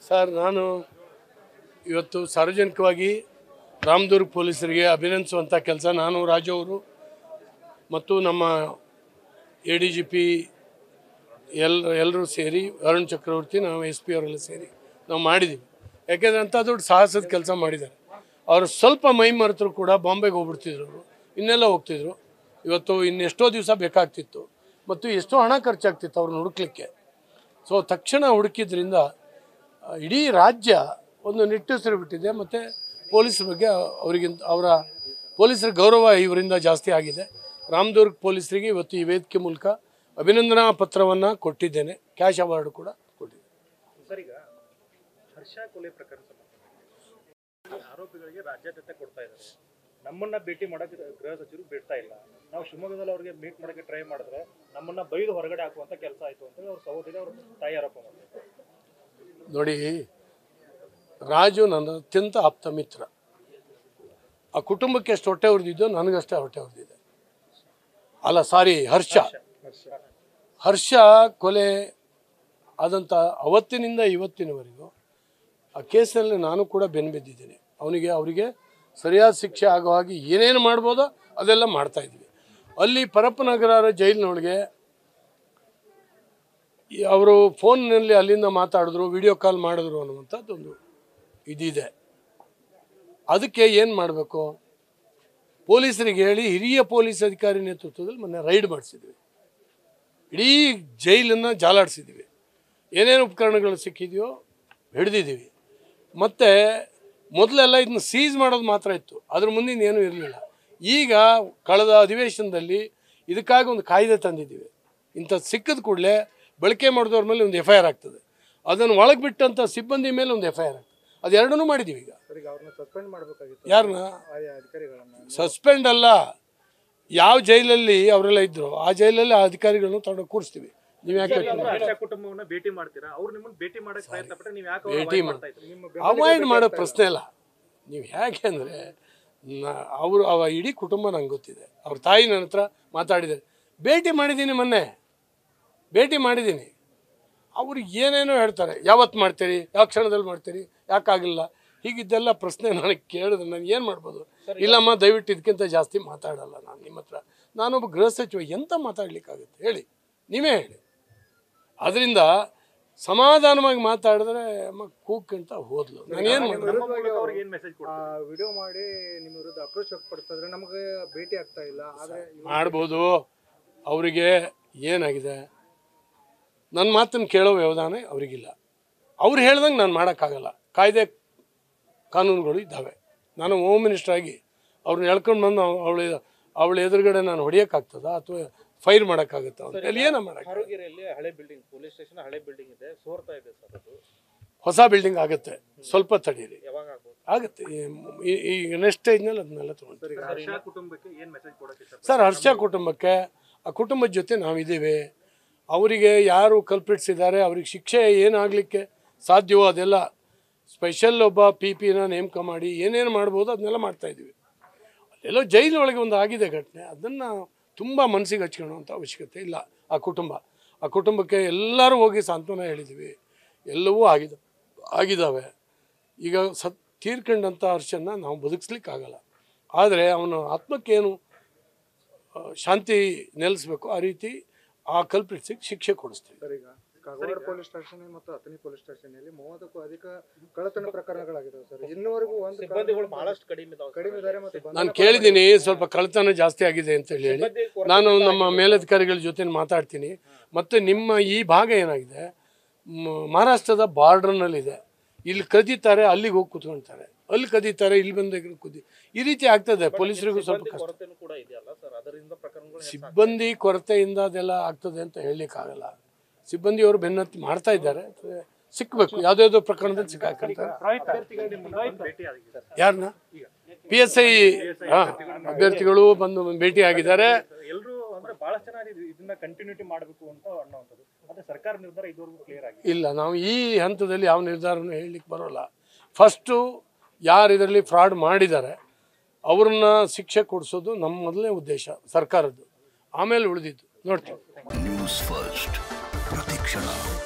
Sir ನಾನು ಇವತ್ತು ಸಾರ್ವಜನಿಕವಾಗಿ ರಾಮದುರ್ಗ್ ಪೊಲೀಸರಿಗೆ ಅಭಿನಂದಿಸುವಂಥ ಕೆಲಸ ನಾನು ರಾಜು ಅವರು ಮತ್ತು ನಮ್ಮ ಎ ಡಿ ಜಿ ಪಿ ಎಲ್ ಎಲ್ಲರೂ ಸೇರಿ ಅರುಣ್ ಚಕ್ರವರ್ತಿ ನಾವು ಎಸ್ ಪಿ ಅವರೆಲ್ಲ ಸೇರಿ ನಾವು ಮಾಡಿದ್ದೀವಿ ಯಾಕೆಂದರೆ ಅಂಥ ದೊಡ್ಡ ಸಾಹಸದ ಕೆಲಸ ಮಾಡಿದ್ದಾರೆ ಅವರು ಸ್ವಲ್ಪ ಮೈ ಮರೆತರು ಕೂಡ ಬಾಂಬೆಗೆ ಹೋಗ್ಬಿಡ್ತಿದ್ರು ಅವರು ಇನ್ನೆಲ್ಲ ಹೋಗ್ತಿದ್ರು ಇವತ್ತು ಇನ್ನೆಷ್ಟೋ ದಿವಸ ಬೇಕಾಗ್ತಿತ್ತು ಮತ್ತು ಎಷ್ಟೋ ಹಣ ಖರ್ಚಾಗ್ತಿತ್ತು ಅವ್ರನ್ನ ಹುಡುಕ್ಲಿಕ್ಕೆ ಸೊ ತಕ್ಷಣ ಹುಡುಕಿದ್ರಿಂದ ಆ, ಇಡೀ ರಾಜ್ಯ ಒಂದು ನಿಟ್ಟುಸಿರು ಬಿಟ್ಟಿದೆ ಮತ್ತು ಪೊಲೀಸರ ಬಗ್ಗೆ ಅವರಿಗಿಂತ ಅವರ ಪೊಲೀಸರ ಗೌರವ ಇವರಿಂದ ಜಾಸ್ತಿ ಆಗಿದೆ ರಾಮದುರ್ಗ್ ಪೊಲೀಸರಿಗೆ ಇವತ್ತು ಈ ವೇದಿಕೆ ಮೂಲಕ ಅಭಿನಂದನಾ ಪತ್ರವನ್ನು ಕೊಟ್ಟಿದ್ದೇನೆ ಕ್ಯಾಶ್ ಅವಾರ್ಡ್ ಕೂಡ ಕೊಟ್ಟಿದ್ದೇನೆ ಸರ್ ಈಗ ಹರ್ಷ ಕೊಲೆ ಪ್ರಕರಣ ಸಂಬಂಧ ಆರೋಪಿಗಳಿಗೆ ರಾಜ್ಯಾದ್ಯತೆ ಕೊಡ್ತಾ ಇದ್ದಾರೆ ನಮ್ಮನ್ನ ಭೇಟಿ ಮಾಡಕ್ಕೆ ಗೃಹ ಸಚಿವರು ಬಿಡ್ತಾ ಇಲ್ಲ ನಾವು ಶಿವಮೊಗ್ಗದಲ್ಲಿ ಅವ್ರಿಗೆ ಮೀಟ್ ಮಾಡಕ್ಕೆ ಟ್ರೈ ಮಾಡಿದ್ರೆ ನಮ್ಮನ್ನ ಬೈದು ಹೊರಗಡೆ ಹಾಕುವಂತ ಕೆಲಸ ಆಯ್ತು ಅಂತ ಅವ್ರ ಸಹೋದರಿ ಅವ್ರ ತಾಯಿ ಆರೋಪ ಮಾಡ್ತಾರೆ ನೋಡಿ ರಾಜು ನನ್ನ ಅತ್ಯಂತ ಆಪ್ತ ಮಿತ್ರ ಆ ಕುಟುಂಬಕ್ಕೆ ಎಷ್ಟು ಹೊಟ್ಟೆ ಹೊಡೆದಿದ್ದೋ ನನಗಷ್ಟೇ ಹೊಟ್ಟೆ ಹೊಡೆದಿದೆ ಅಲ್ಲ ಸಾರಿ ಹರ್ಷ ಹರ್ಷ ಕೊಲೆ ಆದಂಥ ಅವತ್ತಿನಿಂದ ಇವತ್ತಿನವರೆಗೂ ಆ ಕೇಸಲ್ಲಿ ನಾನು ಕೂಡ ಬೆನ್ನು ಬಿದ್ದಿದ್ದೀನಿ ಅವನಿಗೆ ಅವರಿಗೆ ಸರಿಯಾದ ಶಿಕ್ಷೆ ಆಗೋ ಹಾಗೆ ಏನೇನು ಮಾಡ್ಬೋದೋ ಅದೆಲ್ಲ ಮಾಡ್ತಾ ಇದ್ವಿ ಅಲ್ಲಿ ಪರಪ್ಪನಗರ ಜೈಲಿನೊಳಗೆ ಅವರು ಫೋನ್ನಲ್ಲಿ ಅಲ್ಲಿಂದ ಮಾತಾಡಿದ್ರು ವಿಡಿಯೋ ಕಾಲ್ ಮಾಡಿದ್ರು ಅನ್ನುವಂಥದ್ದೊಂದು ಇದಿದೆ ಅದಕ್ಕೆ ಏನು ಮಾಡಬೇಕು ಪೊಲೀಸರಿಗೆ ಹೇಳಿ ಹಿರಿಯ ಪೊಲೀಸ್ ಅಧಿಕಾರಿ ನೇತೃತ್ವದಲ್ಲಿ ಮೊನ್ನೆ ರೈಡ್ ಮಾಡಿಸಿದ್ವಿ ಇಡೀ ಜೈಲನ್ನು ಜಾಲಾಡಿಸಿದ್ವಿ ಏನೇನು ಉಪಕರಣಗಳು ಸಿಕ್ಕಿದೆಯೋ ಹಿಡಿದಿದ್ದೀವಿ ಮತ್ತು ಮೊದಲೆಲ್ಲ ಇದನ್ನ ಸೀಸ್ ಮಾಡೋದು ಮಾತ್ರ ಇತ್ತು ಅದ್ರ ಮುಂದಿನ ಏನೂ ಇರಲಿಲ್ಲ ಈಗ ಕಳೆದ ಅಧಿವೇಶನದಲ್ಲಿ ಇದಕ್ಕಾಗಿ ಒಂದು ಕಾಯ್ದೆ ತಂದಿದ್ದೀವಿ ಇಂಥದ್ದು ಸಿಕ್ಕಿದ ಕೂಡಲೇ ಬಳಕೆ ಮಾಡಿದವ್ರ ಮೇಲೆ ಒಂದು ಎಫ್ ಐ ಆರ್ ಆಗ್ತದೆ ಅದನ್ನು ಒಳಗೆ ಬಿಟ್ಟಂಥ ಸಿಬ್ಬಂದಿ ಮೇಲೆ ಒಂದು ಎಫ್ ಐ ಆರ್ ಆಗ್ತದೆ ಅದೆರಡನ್ನೂ ಮಾಡಿದ್ದೀವಿ ಈಗ ಸರ್ ಈಗ ಅವ್ರನ್ನ ಸಸ್ಪೆಂಡ್ ಮಾಡಬೇಕಾಗಿತ್ತು ಯಾರನ್ನ ಆಯಾ ಅಧಿಕಾರಿಗಳನ್ನ ಸಸ್ಪೆಂಡ್ ಅಲ್ಲ ಯಾವ ಜೈಲಲ್ಲಿ ಅವರೆಲ್ಲ ಇದ್ರು ಆ ಜೈಲಲ್ಲಿ ಆ ಅಧಿಕಾರಿಗಳನ್ನು ತಗೊಂಡು ಕೂರಿಸ್ತೀವಿ ನೀವು ಯಾಕೆ ಹರ್ಷ ಕುಟುಂಬವನ್ನ ಭೇಟಿ ಮಾಡ್ತೀರಾ ಅವ್ರು ನಿಮ್ಮನ್ನ ಭೇಟಿ ಮಾಡಕ್ ಪ್ರಯತ್ನ ಪಟ್ಟರೆ ನೀವು ಯಾಕೆ ಭೇಟಿ avoid ಮಾಡ್- ಮಾಡ್ತಾ ಇದ್ರಿ ನಿಮ್ಮ ಅವಾಯ್ಡ್ ಮಾಡೋ ಪ್ರಶ್ನೆ ಇಲ್ಲ ನೀವು ಯಾಕೆ ಅಂದರೆ ಅವರು ಅವ ಇಡೀ ಕುಟುಂಬ ನಂಗೆ ಗೊತ್ತಿದೆ ಅವ್ರ ತಾಯಿ ನನ್ನ ಹತ್ರ ಮಾತಾಡಿದ್ದಾರೆ ಭೇಟಿ ಮಾಡಿದ್ದೀನಿ ಮೊನ್ನೆ ಭೇಟಿ ಮಾಡಿದ್ದೀನಿ ಅವರು ಏನೇನೋ ಹೇಳ್ತಾರೆ ಯಾವತ್ತು ಮಾಡ್ತೀರಿ ಯಾವ ಕ್ಷಣದಲ್ಲಿ ಮಾಡ್ತೀರಿ ಯಾಕಾಗಲಿಲ್ಲ ಹೀಗಿದ್ದೆಲ್ಲ ಪ್ರಶ್ನೆ ನನಗೆ ಕೇಳಿದ್ರೆ ನಾನು ಏನು ಮಾಡ್ಬೋದು ಇಲ್ಲಮ್ಮ ದಯವಿಟ್ಟು ಇದಕ್ಕಿಂತ ಜಾಸ್ತಿ ಮಾತಾಡಲ್ಲ ನಾನು ನಿಮ್ಮ ಹತ್ರ ನಾನೊಬ್ಬ ಗೃಹ ಸಚಿವ ಎಂತ ಮಾತಾಡ್ಲಿಕ್ಕಾಗುತ್ತೆ ಹೇಳಿ ನೀವೇ ಹೇಳಿ ಅದರಿಂದ ಸಮಾಧಾನವಾಗಿ ಮಾತಾಡಿದ್ರೆ ಅಮ್ಮ ಕೂಗ್ಕಂತ ಹೋದ್ಲು ನಾನೇನು ನಮ್ಮ ಮೂಲಕ ಅವ್ರಿಗೆ ಏನ್ ಮೆಸೇಜ್ ಕೊಡ್ತಾರೆ ವಿಡಿಯೋ ಮಾಡಿ ನಿಮ್ಮ ವಿರುದ್ಧ ಅಪ್ರೋಚ್ ವ್ಯಕ್ತಪಡಿಸಿದ್ರೆ ನಮಗೆ ಭೇಟಿ ಆಗ್ತಾ ಇಲ್ಲ ಆದ್ರೆ ಇವ್ರು- ಮಾಡ್ಬೋದು ಅವರಿಗೆ ಏನಾಗಿದೆ ನನ್ನ ಮಾತನ್ನು ಕೇಳೋ ವ್ಯವಧಾನ ಅವರಿಗಿಲ್ಲ ಅವ್ರು ಹೇಳ್ದಂಗೆ ನಾನು ಮಾಡೋಕ್ಕಾಗಲ್ಲ ಕಾಯ್ದೆ ಕಾನೂನುಗಳು ಇದ್ದಾವೆ ನಾನು ಹೋಮ್ ಮಿನಿಸ್ಟರ್ ಆಗಿ ಅವ್ರನ್ನ ಎಳ್ಕೊಂಡು ಬಂದು ಅವಳ ಅವಳ ಎದುರುಗಡೆ ನಾನು ಹೊಡಿಯೋಕ್ಕಾಗ್ತದ ಅಥವಾ ಫೈರ್ ಮಾಡೋಕ್ಕಾಗುತ್ತಾ ಅಂತ ಹೇಳಿ ಏನೋ ಮಾಡೋಕ್ಕೆ ಆರೋಗ್ಯರಲ್ಲಿ ಹಳೆ ಬಿಲ್ಡಿಂಗ್ ಪೊಲೀಸ್ ಸ್ಟೇಷನ್ ಹಳೆ ಬಿಲ್ಡಿಂಗ್ ಇದೆ ಸೋರ್ತಾ ಇದೆ ಸರ್ ಅದು ಹೊಸ ಬಿಲ್ಡಿಂಗ್ ಆಗುತ್ತೆ ಸ್ವಲ್ಪ ತಡೀರಿ ಯಾವಾಗ ಆಗ್ಬೋದು ಆಗುತ್ತೆ ಈ- ಈ- ಈಗ ನೆಕ್ಸ್ಟ್ ಸ್ಟೇಜ್ನಲ್ಲಿ ಅದನ್ನೆಲ್ಲ ತೊಗೊಳ್ತೀವಿ ಹರ್ಷ ಕುಟುಂಬಕ್ಕೆ ಏನ್ ಮೆಸೇಜ್ ಕೊಡಕ್ಕೆ ಇಷ್ಟ ಸರ್ ಹರ್ಷ ಕುಟುಂಬಕ್ಕೆ ಆ ಕುಟುಂಬದ ಜೊತೆ ನಾವಿದ್ದೀವಿ ಅವರಿಗೆ ಯಾರು ಕಲ್ಪಿಟ್ಸ್ ಇದ್ದಾರೆ ಅವ್ರಿಗೆ ಶಿಕ್ಷೆ ಏನಾಗಲಿಕ್ಕೆ ಸಾಧ್ಯವೋ ಅದೆಲ್ಲ ಸ್ಪೆಷಲ್ ಒಬ್ಬ ಪಿ ಪಿನ ನೇಮಕ ಮಾಡಿ ಏನೇನು ಮಾಡ್ಬೋದು ಅದನ್ನೆಲ್ಲ ಮಾಡ್ತಾಯಿದ್ದೀವಿ ಅಲ್ಲೆಲ್ಲೋ ಜೈಲೊಳಗೆ ಒಂದು ಆಗಿದೆ ಘಟನೆ ಅದನ್ನು ತುಂಬ ಮನಸ್ಸಿಗೆ ಹಚ್ಕೊಳ್ಳೋಂಥ ಅವಶ್ಯಕತೆ ಇಲ್ಲ ಆ ಕುಟುಂಬ ಆ ಕುಟುಂಬಕ್ಕೆ ಎಲ್ಲರೂ ಹೋಗಿ ಸಾಂತ್ವನ ಹೇಳಿದ್ದೀವಿ ಎಲ್ಲವೂ ಆಗಿದೆ ಆಗಿದ್ದಾವೆ ಈಗ ಸತ್ ತೀರ್ಕೊಂಡಂಥ ಹರ್ಷನ್ನ ನಾವು ಬದುಕಿಸ್ಲಿಕ್ಕಾಗಲ್ಲ ಆದರೆ ಅವನ ಆತ್ಮಕ್ಕೇನು ಆ, ಶಾಂತಿ ನೆಲೆಸ್ಬೇಕು ಆ ರೀತಿ ಆ ಕಲ್ಪಿಸಿಗೆ ಶಿಕ್ಷೆ ಕೊಡಿಸ್ತೀವಿ ಸರ್ ಈಗ ಕಾಗವಾಡ ಪೊಲೀಸ್ ಸ್ಟೇಷನ್ ಮತ್ತು ಅಥಣಿ ಪೊಲೀಸ್ ಸ್ಟೇಷನ್ ಅಲ್ಲಿ ಮೂವತ್ತಕ್ಕೂ ಅಧಿಕ ಕಳ್ಳತನ ಪ್ರಕರಣಗಳಾಗಿದ್ದಾವೆ ಸರ್ ಇನ್ನೂವರೆಗೂ ಒಂದು ಸಿಬ್ಬಂದಿಗಳು ಬಹಳಷ್ಟು ಕಡಿಮೆ ಇದಾವೆ ಕಡಿಮೆ ಇದ್ದಾರೆ ಮತ್ತು ಬಂಧನ ನಾನು ಕೇಳಿದ್ದೀನಿ ಸ್ವಲ್ಪ ಕಳ್ತನ ಜಾಸ್ತಿ ಆಗಿದೆ ಅಂತ ಹೇಳಿ ಹೇಳಿ ಸಿಬ್ಬಂದಿ ಕೊರತೆ ನಾನು ನಮ್ಮ ಮೇಲಧಿಕಾರಿಗಳ ಜೊತೆ ಮಾತಾಡ್ತೀನಿ ಮತ್ತು ನಿಮ್ಮ ಈ ಭಾಗ ಏನಾಗಿದೆ ಮ- ಮಹಾರಾಷ್ಟ್ರದ ಬಾರ್ಡರ್ನಲ್ಲಿದೆ ಇಲ್ಲಿ ಕದೀತಾರೆ ಅಲ್ಲಿಗೆ ಹೋಗಿ ಕೂತ್ಕೊಳ್ತಾರೆ ಅಲ್ಲಿ ಕದೀತಾರೆ ಇಲ್ಲಿ ಬಂದ ಕುದಿ ಈ ರೀತಿ ಆಗ್ತದೆ ಪೊಲೀಸರಿಗೂ ಸ್ವಲ್ಪ ಸಿಬ್ಬಂದಿ ಕಷ್ಟ ಕೊರತೆನೂ ಕೂಡ ಇದೆಯಲ್ಲ ಸರ್ ಅದರಿಂದ ಪ್ರಕರಣಗಳು ಹೆಚ್ಚಾಗ್ತವೆ. ಸಿಬ್ಬಂದಿ ಕೊರತೆಯಿಂದ ಅದೆಲ್ಲ ಆಗ್ತದೆ ಅಂತ ಹೇಳಲಿಕ್ಕಾಗಲ್ಲ ಸಿಬ್ಬಂದಿಯವರು ಬೆನ್ನತ್ತಿ ಮಾಡ್ತಾ ಇದ್ದಾರೆ ಸಿಕ್ಕಬೇಕು ಯಾವುದ್ಯಾವುದೋ ಪ್ರಕರಣದಲ್ಲಿ ಸಿಕ್ಕಾಕಂತಾರೆ ಅಭ್ಯರ್ಥಿಗಳು ನಿಮ್ಮನ್ನ ಬಂದು ಭೇಟಿ ಆಗಿದೆ ಯಾರನ್ನ ಪಿ ಎಸ್ ಐ ಅಭ್ಯರ್ಥಿಗಳು ಬಂದು ಭೇಟಿ ಆಗಿದ್ದಾರೆ ಎಲ್ಲರೂ ಅಂದ್ರೆ ಬಹಳಷ್ಟು ಜನ ಇದು- ಇದನ್ನ ಕಂಟಿನ್ಯೂಟಿ ಮಾಡಬೇಕು ಅಂತ ಅನ್ನೋವಂಥದ್ದು ಮತ್ತೆ ಸರ್ಕಾರ ನಿರ್ಧಾರ ಇದುವರೆಗೂ ಕ್ಲಿಯರ್ ಆಗಿದೆ ಇಲ್ಲ ನಾವು ಈ ಹಂತದಲ್ಲಿ ಯಾವ ನಿರ್ಧಾರನೂ ಹೇಳಲಿಕ್ಕೆ ಬರೋಲ್ಲ ಫಸ್ಟು ಯಾರು ಇದರಲ್ಲಿ ಫ್ರಾಡ್ ಮಾಡಿದ್ದಾರೆ ಅವ್ರನ್ನ ಶಿಕ್ಷೆ ಕೊಡಿಸೋದು ನಮ್ಮ ಮೊದಲನೇ ಉದ್ದೇಶ ಸರ್ಕಾರದ್ದು ಆಮೇಲೆ ಉಳಿದಿದ್ದು ನೋಡ್ತೀವಿ ನ್ಯೂಸ್ ಫಸ್ಟ್ ಪ್ರತಿಕ್ಷಣ